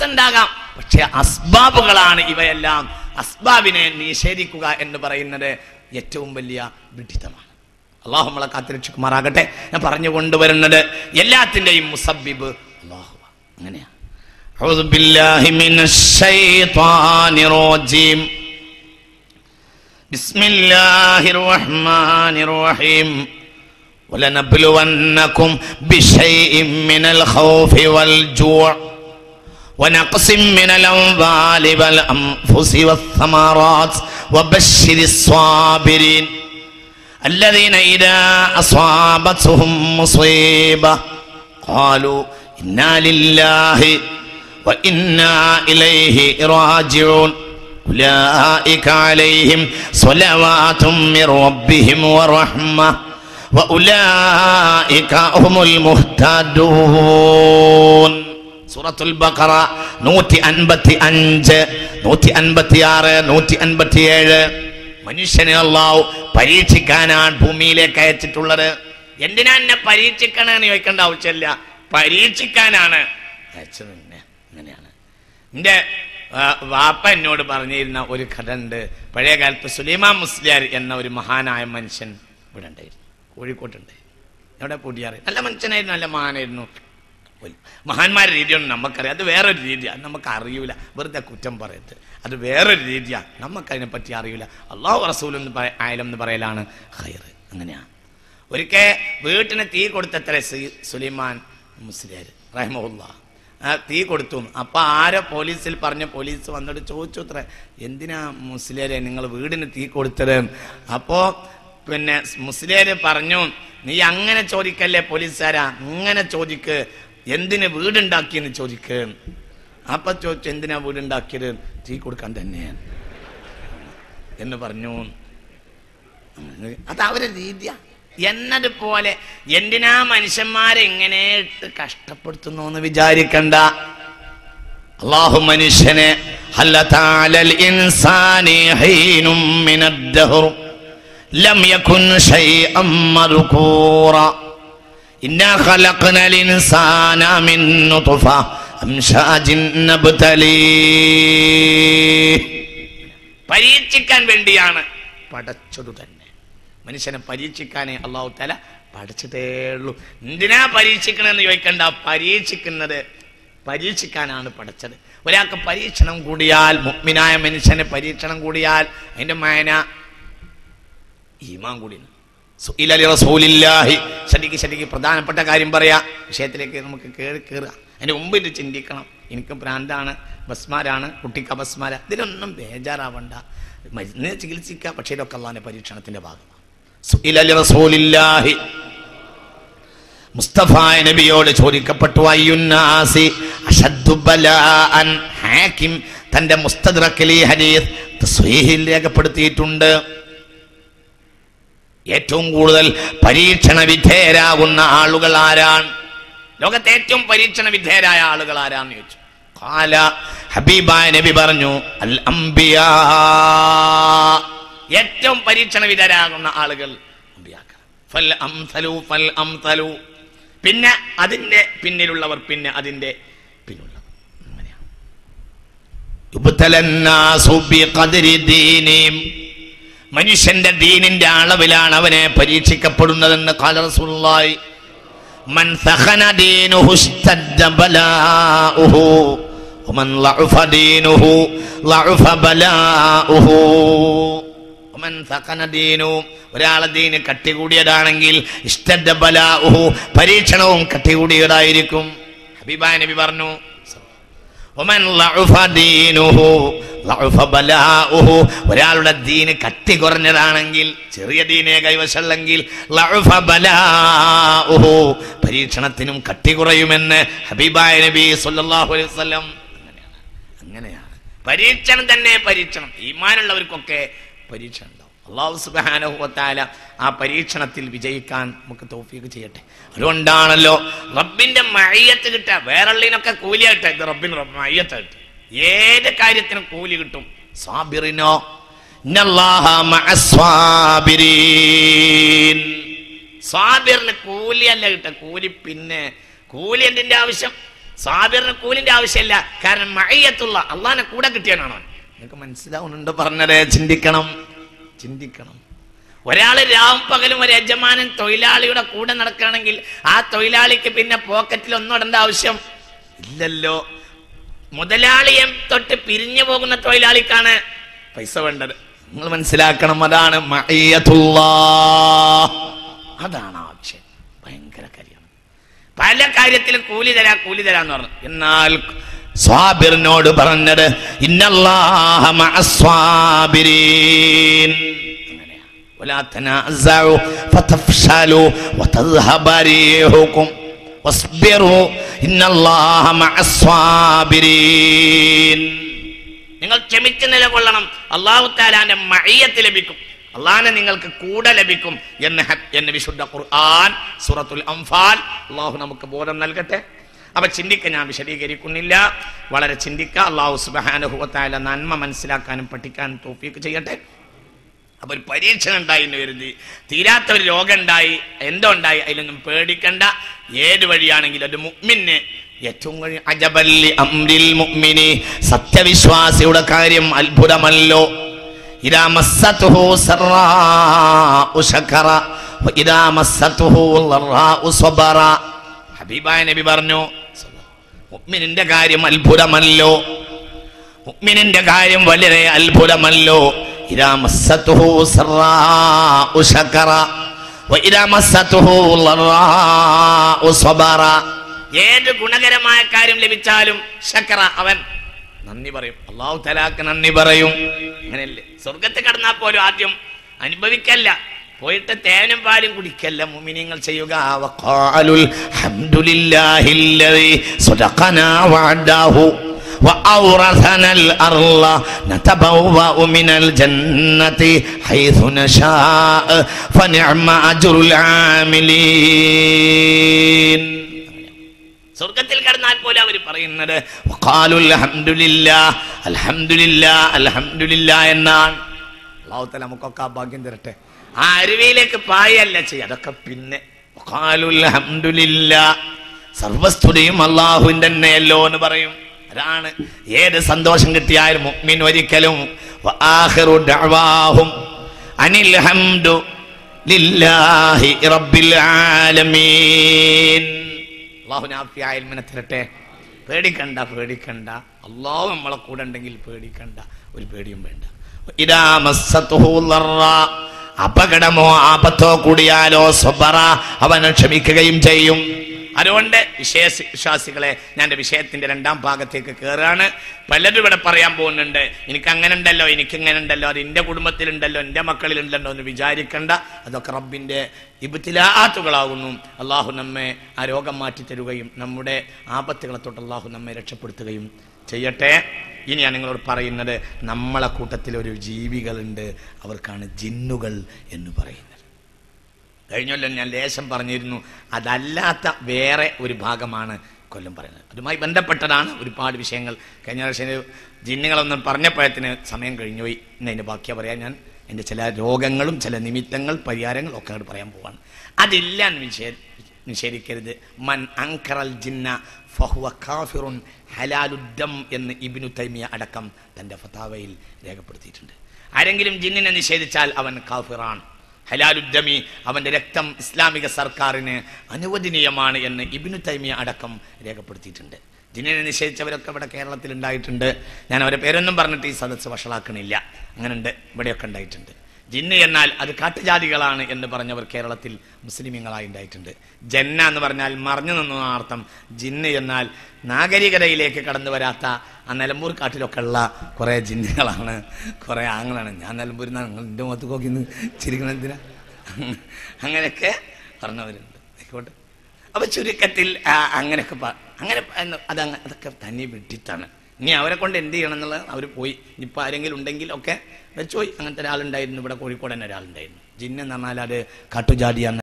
പ്രയാസം ഉണ്ടാകാം പക്ഷെ അസ്ബാബുകളാണ് ഇവയെല്ലാം അസ്ബാബിനെ നിഷേധിക്കുക എന്ന് പറയുന്നത് ഏറ്റവും വലിയ വിഡിതമാണ് അള്ളാഹു നമ്മളെ കാത്തിരക്ഷിക്കുമാറാകട്ടെ ഞാൻ പറഞ്ഞു കൊണ്ടുവരുന്നത് എല്ലാത്തിൻ്റെയും മുസബിബ് അള്ളാഹു അങ്ങനെയാണ് أعوذ بالله من الشيطان الرجيم بسم الله الرحمن الرحيم ولنبلونكم بشيء من الخوف والجوع ونقص من الأنفال والأنفس والثمرات وبشر الصابرين الذين إذا أصابتهم مصيبة قالوا إنا لله وإنا إليه راجعون أولئك عليهم صلوات من ربهم ورحمة وأولئك هم المهتدون സൂറത്തുൽ ബഖറ നൂറ്റി അൻപത്തി അഞ്ച് നൂറ്റി അൻപത്തി ആറ് നൂറ്റി അൻപത്തി ഏഴ് മനുഷ്യനെ അള്ളാഹു പരീക്ഷിക്കാനാണ് ഭൂമിയിലേക്ക് അയച്ചിട്ടുള്ളത് എന്തിനാ എന്നെ പരീക്ഷിക്കണമെന്ന് ചോദിക്കേണ്ട ആവശ്യമില്ല പരീക്ഷിക്കാനാണ് അയച്ചത് തന്നെ അങ്ങനെയാണ് എൻ്റെ വാപ്പ എന്നോട് പറഞ്ഞിരുന്ന ഒരു കഥ ഉണ്ട് പഴയ കാലത്ത് സുലൈമാൻ മുസ്ലിയാർ എന്ന ഒരു മഹാനായ മനുഷ്യൻ ഇവിടെ ഉണ്ടായിരുന്നു കോഴിക്കോട്ടുണ്ട് എവിടെ പൂട്ടിയാറ് നല്ല മനുഷ്യനായിരുന്നു നല്ല മഹാനായിരുന്നു ഒരു മഹാന്മാരുടെ രീതിയൊന്നും നമുക്കറിയാം അത് വേറൊരു രീതിയാണ് നമുക്ക് അറിയൂല വെറുതെ കുറ്റം പറയരുത് അത് വേറൊരു രീതിയാണ് നമുക്കതിനെ പറ്റി അറിയൂല അള്ളാഹു റസൂൽ എന്ന് പറ ആയാലും എന്ന് പറയലാണ് ഹൈർ അങ്ങനെയാണ് ഒരിക്കൽ വീട്ടിന് തീ കൊടുത്തത്ര സുലൈമാൻ മുസ്ലിയാർ റഹ്മുല്ല ആ തീ കൊടുത്തു അപ്പൊ ആരോ പോലീസിൽ പറഞ്ഞ പോലീസ് വന്നിട്ട് ചോദിച്ചു അത്ര എന്തിനാ മുസ്ലിയാരെ നിങ്ങൾ വീടിന് തീ കൊടുത്തത് അപ്പോ പിന്നെ മുസ്ലിയാര് പറഞ്ഞു നീ അങ്ങനെ ചോദിക്കല്ലേ പോലീസുകാരാ അങ്ങനെ ചോദിക്ക് എന്തിന് വീടുണ്ടാക്കിയെന്ന് ചോദിക്ക് അപ്പൊ ചോദിച്ചു എന്തിനാ വീടുണ്ടാക്കിയത് തീ കൊടുക്കാൻ തന്നെയാണ് എന്ന് പറഞ്ഞു അത് അവരെ രീതിയാ എന്നതുപോലെ എന്തിനാ മനുഷ്യന്മാരെ ഇങ്ങനെ ഇട്ട് കഷ്ടപ്പെടുത്തുന്നു എന്ന് വിചാരിക്കണ്ട അള്ളാഹു മനുഷ്യനെ ഹല്ലതാലൽ ഇൻസാനി ഹീനും മിനദ്ദഹർ ലം യകുൻ ശൈഅം മദ്കൂറ ഇന്നാ ഖലഖനൽ ഇൻസാന മിൻ നുത്ഫ അംശാജിൻ നബ്തലീ പരീക്ഷിക്കാൻ വേണ്ടിയാണ് പടച്ചതു തന്നെ മനുഷ്യനെ പരീക്ഷിക്കാനേ അള്ളാഹു തല പഠിച്ചിട്ടേ ഉള്ളൂ എന്തിനാ പരീക്ഷിക്കണമെന്ന് ചോദിക്കണ്ട പരീക്ഷിക്കുന്നത് പരീക്ഷിക്കാനാണ് പഠിച്ചത് ഒരാൾക്ക് പരീക്ഷണം കൂടിയാൽ മുഗ്മിനായ മനുഷ്യന് പരീക്ഷണം കൂടിയാൽ അതിന്റെ മായന ഈമാൻ കൂടി റസൂലില്ലാഹി ശരിക്ക് ശരിക്ക് പ്രധാനപ്പെട്ട കാര്യം പറയാ വിഷയത്തിലേക്ക് നമുക്ക് കയറി കയറുക അതിന്റെ മുമ്പ് ഇത് ചിന്തിക്കണം എനിക്ക് ഭ്രാന്താണ് ബസ്മാരാണ് കുട്ടിക്ക് അപസ്മാര ഇതിലൊന്നും ബേജാറാവണ്ട മരുന്ന് ചികിത്സിക്കുക പക്ഷേ ഇതൊക്കെ അള്ളാന്റെ പരീക്ഷണത്തിന്റെ ഭാഗമാണ് സുഇലലി റസൂലില്ലാഹി മുസ്തഫായ നബിയോട് ചോദിക്കപ്പെട്ടു അയ്യുന്നാസി അഷദ്ദു ബലാഅൻ ഹാക്കിം തന്റെ മുസ്തദ്റക്കിൽ ഈ ഹദീസ് തസ്വീഹിൽ രേഖപ്പെടുത്തിയിട്ടുണ്ട് ഏറ്റവും കൂടുതൽ പരീക്ഷണ വിധേയരാകുന്ന ആളുകൾ ആരാണ് ലോകത്തെ ഏറ്റവും പരീക്ഷണ വിധേയരായ ആളുകൾ ആരാന്ന് ചോദിച്ചു കാല ഹബീബായ നബി പറഞ്ഞു അൽ അംബിയാ ഏറ്റവും പരീക്ഷണ വിധേയരാകുന്ന ആളുകൾ അംബിയാക്കൾ ഫൽ അംസലു ഫൽ അംസലു പിന്നെ അതിന്റെ പിന്നിലുള്ളവർ പിന്നെ അതിന്റെ പിന്നിലുള്ളവർ അങ്ങനെയാണ് യുബ്തലന്നാസു ബിഖദ്രി ദീനിഹിം മനുഷ്യന്റെ ദീനിന്റെ അളവിലാണ് അവനെ പരീക്ഷിക്കപ്പെടുന്നതെന്ന് കാല റസൂലുള്ളാഹി മൻ സഖന ദീനുഹു ഇസ്തദ്ദ ബലാഉഹു വമൻ ലഅഫ ദീനുഹു ലഅഫ ബലാഉഹു വമൻ സഖന ദീനു ഒരാളെ ദീന് കട്ടികൂടിയതാണെങ്കിൽ ഇസ്തദ്ദ ബലാഉഹു പരീക്ഷണവും കട്ടികൂടിയതായിരിക്കും ഹബീബായ നബി പറഞ്ഞു ഒമൻ ലഉഫ ദീനുഹു ലഉഫ ബലാഉഹു ഒരാളുടെ ദീന് കട്ടി കുറഞ്ഞതാണെങ്കിൽ ചെറിയ ദീനെ കൈവശമുള്ളെങ്കിൽ ലഉഫ ബലാഉഹു പരീക്ഷണത്തിനും കട്ടി കുറയുമെന്ന് ഹബീബായ നബി സല്ലല്ലാഹു അലൈഹി വസല്ലം അങ്ങനെയാണ് അങ്ങനെയാണ് പരീക്ഷണം തന്നെ പരീക്ഷണം ഈമാനുള്ളവർക്കൊക്കെ പരീക്ഷണം ഉണ്ടാവും അള്ളാഹു സുബ്ഹാനഹു വതആല ആ പരീക്ഷണത്തിൽ വിജയിക്കാൻ നമുക്ക് തൗഫീഖ് ചെയ്യട്ടെ അതുകൊണ്ടാണല്ലോ റബ്ബിന്റെ മയ്യത്ത് കിട്ടുക വേറെള്ളിനൊക്കെ കൂലിയായിട്ട് ഇത് റബ്ബിന് റബ്ബ് മയ്യത്ത് കിട്ടും ഏത് കാര്യത്തിനും കൂലി കിട്ടും സാബിറിനോ ഇന്നല്ലാഹ മഅസ്വാബിരീൻ സാബിറിന് കൂലിയല്ല കിട്ടുക കൂലി പിന്നെ കൂലി എന്തിന്റെ ആവശ്യം സ്വാബിറിന് കൂലിന്റെ ആവശ്യമില്ല കാരണം മഴയത്തുള്ള അള്ളാഹിനെ കൂടെ കിട്ടിയവനാണ് അവൻ നിങ്ങൾക്ക് മനസ്സിലാവുന്നുണ്ട് പറഞ്ഞത് ചിന്തിക്കണം ചിന്തിക്കണം ഒരാൾ രാവും പകലും ഒരു യജമാനൻ തൊഴിലാളിയുടെ കൂടെ നടക്കുകയാണെങ്കിൽ ആ തൊഴിലാളിക്ക് പിന്നെ പോക്കറ്റിൽ ഒന്നും ഇടേണ്ട ആവശ്യം ഇല്ലല്ലോ മുതലാളിയെ തൊട്ട് പിരിഞ്ഞു പോകുന്ന തൊഴിലാളിക്കാണ് പൈസ വേണ്ടത് നിങ്ങൾ മനസ്സിലാക്കണം അതാണ് മഅയ്യത്തുല്ലാ. അതാണ് ആവശ്യം ഭയങ്കര കാര്യമാണ് പല കാര്യത്തിലും കൂലി തരാ കൂലി തരാന്ന് പറഞ്ഞു എന്നാൽ സ്വാബിറിനോട് പറഞ്ഞത് ഇന്നല്ലാഹ മഅസ്വാബിരീൻ അങ്ങനെയാ. ولا تنازعوا فتفشلوا وتذهب ريحكم واصبروا إن الله مع الصابرين നിങ്ങൾ ക്ഷമിച്ച് നിലകൊള്ളണം അള്ളാഹു താലാന്റെ മഴയത്ത് ലഭിക്കും അള്ളാഹിനെ നിങ്ങൾക്ക് കൂടെ ലഭിക്കും എന്ന് ഹ- എന്ന് വിശുദ്ധ ഖുർആൻ സൂറത്തുൽ അംഫാൽ അള്ളാഹു നമുക്ക് ബോധം നൽകട്ടെ അപ്പൊ ചിന്തിക്ക ഞാൻ വിശദീകരിക്കുന്നില്ല വളരെ ചിന്തിക്കുക അള്ളാഹു സുബാനുഭവത്തായ നന്മ മനസ്സിലാക്കാനും പഠിക്കാനും തോഫീക്ക് ചെയ്യട്ടെ അപ്പൊ ഒരു പരീക്ഷണം ഉണ്ടായി എന്ന് കരുതി തീരാത്ത ഒരു രോഗം ഉണ്ടായി എന്തോ ഉണ്ടായി അതിലൊന്നും പേടിക്കണ്ട ഏത് വഴിയാണെങ്കിലും ഒരു മുഅ്മിന് ഏറ്റവും കഴി- അജബല്ലി അംരിൽ മുഅ്മിനി സത്യവിശ്വാസിയുടെ കാര്യം അത്ഭുതമല്ലോ ഇദാ മസ്സതുഹു സറാഉ ശകറ വഇദാ മസ്സതുഹു ളറാഉ സബറ ഹബീബായ നബി പറഞ്ഞു മുഅ്മിനിന്റെ കാര്യം അത്ഭുതമല്ലോ മുഅ്മിനിന്റെ കാര്യം വളരെ അത്ഭുതമല്ലോ ഇദാ മസ്സതുഹു സറാഉ ശകറ വഇദാ മസ്സതുഹു ളറാഉ സബറ ഏത് ഗുണകരമായ കാര്യം ലഭിച്ചാലും ശക്കറ അവൻ നന്ദി പറയും അള്ളാഹു തലാക്ക് നന്ദി പറയും അങ്ങനെയല്ലേ സ്വർഗത്തിൽ കടന്നാൽ പോലും ആദ്യം അനുഭവിക്കല്ല പോയിട്ട് തേനും പാലും കുടിക്കല്ല മുമിനിങ്ങൾ ചെയ്യുക വഖാലുൽ ഹംദുലില്ലാഹില്ലദി സ്വദഖനാ വഅദഹു وأورثنا الأرض نتبوأ من الجنة حيث نشاء فنعم أجر العاملين സ്വർഗത്തിൽ കടന്നാൽ പോലെ അവർ പറയുന്നത് വഖാലു അൽഹംദുലില്ലാ അൽഹംദുലില്ലാ അൽഹംദുലില്ലാ എന്നാണ് അള്ളാഹു തആല നമുക്കൊക്കെ ആ ഭാഗ്യം തരട്ടെ ആ അരുവിയിലേക്ക് പായല്ല ചെയ്യുക അതൊക്കെ പിന്നെ വഖാലു അൽഹംദുലില്ലാ സർവസ്തുതിയും അള്ളാഹുവിന്റെ തന്നെയല്ലോ എന്ന് പറയും അതാണ് ഏത് സന്തോഷം കിട്ടിയാലും മുഅ്മിൻ ഒരിക്കലും വആഖിറു ദഅവാഹും അനിൽ ഹംദു ലില്ലാഹി റബ്ബിൽ ആലമീൻ അള്ളാഹു നാഫിയായ ഇൽമിനെ തരട്ടെ പേടിക്കണ്ട പേടിക്കണ്ട അള്ളാഹു നമ്മളെ കൂടെ ഉണ്ടെങ്കിൽ പേടിക്കണ്ട ഒരു പേടിയും വേണ്ട ഇതാ മസ്സത്തുഹു ളറ. അപകടമോ ആപത്തോ കൂടിയാലോ സ്വബറ അവനെ ക്ഷമിക്കുകയും ചെയ്യും അതുകൊണ്ട് വിശേഷ വിശ്വാസികളെ ഞാൻ എൻ്റെ വിഷയത്തിന്റെ രണ്ടാം ഭാഗത്തേക്ക് കയറാണ് പലരും ഇവിടെ പറയാൻ പോകുന്നുണ്ട് എനിക്ക് അങ്ങനെ ഉണ്ടല്ലോ എനിക്ക് ഇങ്ങനെ ഉണ്ടല്ലോ അത് എൻ്റെ കുടുംബത്തിലുണ്ടല്ലോ എൻ്റെ മക്കളിലുണ്ടല്ലോ എന്ന് വിചാരിക്കണ്ട അതൊക്കെ റബ്ബിൻ്റെ ഇബത്തിലാത്തുകളാകുന്നു അള്ളാഹു നമ്മെ ആ രോഗം മാറ്റി തരുകയും നമ്മുടെ ആപത്തുകളെ തൊട്ട് അള്ളാഹു നമ്മെ രക്ഷപ്പെടുത്തുകയും ചെയ്യട്ടെ ഇനിയാണ് നിങ്ങളോട് പറയുന്നത് നമ്മളെ കൂട്ടത്തിൽ ഒരു ജീവികളുണ്ട് അവർക്കാണ് ജിന്നുകൾ എന്ന് പറയുന്നത് കഴിഞ്ഞല്ലോ ഞാൻ ലേശം പറഞ്ഞിരുന്നു അതല്ലാത്ത വേറെ ഒരു ഭാഗമാണ് കൊല്ലം പറയുന്നത് അതുമായി ബന്ധപ്പെട്ടതാണ് ഒരുപാട് വിഷയങ്ങൾ കഴിഞ്ഞ പ്രാവശ്യം ജിന്നുകളൊന്നും പറഞ്ഞപ്പോഴത്തിന് സമയം കഴിഞ്ഞുപോയി ഇന്ന് അതിൻ്റെ ബാക്കിയാ പറയാൻ ഞാൻ എൻ്റെ ചില രോഗങ്ങളും ചില നിമിത്തങ്ങൾ പരിഹാരങ്ങളും ഒക്കെ അങ്ങോട്ട് പറയാൻ പോവാണ് അതില്ല എന്ന് നിഷേ നിഷേധിക്കരുത് മൻ അങ്കറൽ ജിന്ന ഫഹുവ കാഫിറുൻ ഹലാലുദ്ദം എന്ന് ഇബിനു തൈമിയ അടക്കം തൻ്റെ ഫതാവയിൽ രേഖപ്പെടുത്തിയിട്ടുണ്ട് ആരെങ്കിലും ജിന്നിനെ നിഷേധിച്ചാൽ അവൻ കാഫിറാണ് ഹലാലുദ്ദമി അവന്റെ രക്തം ഇസ്ലാമിക സർക്കാരിന് അനുവദനീയമാണ് എന്ന് ഇബിനു തൈമിയ അടക്കം രേഖപ്പെടുത്തിയിട്ടുണ്ട് ജിന്നിനെ നിഷേധിച്ചവരൊക്കെ ഇവിടെ കേരളത്തിൽ ഉണ്ടായിട്ടുണ്ട് ഞാൻ അവരെ പേരൊന്നും പറഞ്ഞിട്ട് ഈ സദസ്സ് വഷളാക്കണില്ല അങ്ങനെ ഉണ്ട് ഇവിടെയൊക്കെ ഉണ്ടായിട്ടുണ്ട് ജിന്ന് എന്നാൽ അത് കാട്ടുജാതികളാണ് എന്ന് പറഞ്ഞവർ കേരളത്തിൽ മുസ്ലിമീങ്ങളായി ഉണ്ടായിട്ടുണ്ട് ജന്ന എന്ന് പറഞ്ഞാൽ മറഞ്ഞു നിന്ന അർത്ഥം ജിന്ന് എന്നാൽ നാഗരികതയിലേക്ക് കടന്നു വരാത്ത ആ നിലമ്പൂർ കാട്ടിലൊക്കെ ഉള്ള കുറേ ജിന്നുകളാണ് കുറേ ആങ്ങളാണ് ഞാൻ നിലമ്പൂരിൽ നിന്ന് നിങ്ങൾ എൻ്റെ മുഖത്ത് നോക്കി നിന്ന് ചിരിക്കണം എന്തിനാ അങ്ങനെയൊക്കെ പറഞ്ഞവരുണ്ട് ആയിക്കോട്ടെ അപ്പൊ ചുരുക്കത്തിൽ ആ, അങ്ങനെയൊക്കെ പ- അങ്ങനെ എന്ന് അത് അങ്ങ് അതൊക്കെ തനി വിട്ടിട്ടാണ് ഇനി അവരെ കൊണ്ട് എന്ത് ചെയ്യണം എന്നുള്ളത് അവർ പോയി ഇനിയിപ്പോൾ ആരെങ്കിലും ഉണ്ടെങ്കിൽ ഒക്കെ വെച്ചുപോയി അങ്ങനത്തെ ഒരാളുണ്ടായിരുന്നു ഇവിടെ കോഴിക്കോട് തന്നെ ഒരാളുണ്ടായിരുന്നു ജിന്നെന്ന് പറഞ്ഞാൽ അത് കാട്ടുജാതിയാണ്